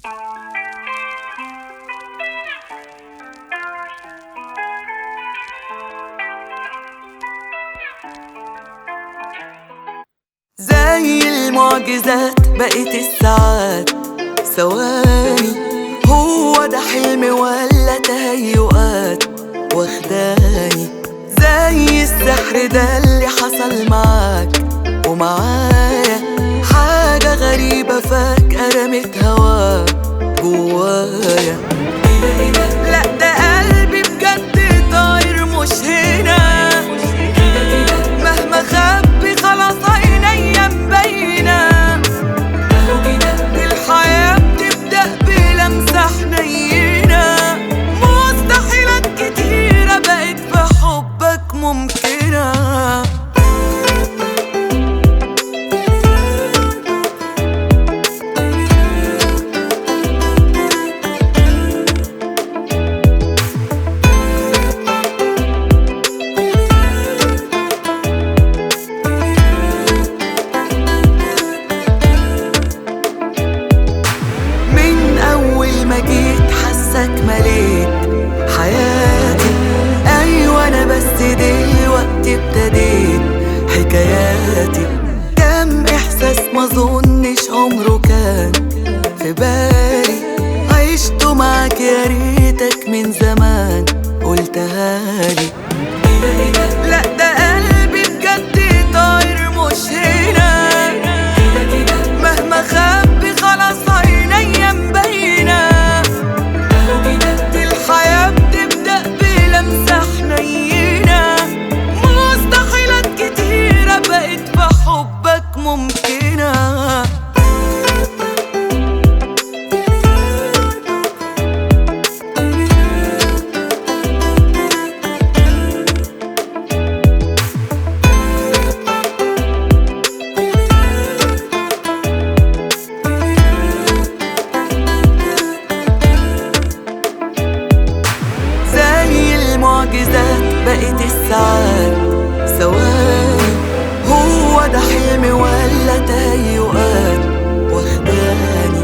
زي المعجزات بقيت الساعات ثواني هو ده حلم ولا تهيؤات واخداني زي السحر ده اللي حصل معاك ومعايا حاجة غريبة فجأة رمت هوا جوايا لا ده قلبي بجد طاير مش هنا مهما خبي خلاص عينيا مبينة الحياة بتبدأ بلمسة حنينة مستحيلات كتيرة بقت في حبك ممكنة من أول ما جيت حسك مليت حياتي أيوة أنا بس دلوقتي ابتديت حكاياتي كم إحساس ما ظنش عمره كان في بالي عشته معاك يا ريتك من زمان قلتها لي لا ده قلبي بجد طاير مش هنا مهما خبي خلاص عينيا مبينة الحياة بتبدأ بلمسة حنينة مستحيلات كتيرة بقت في حبك ممكنة زي المعجزات بقيت الساعات ثواني هو ده حلم ولا تهيؤات واخداني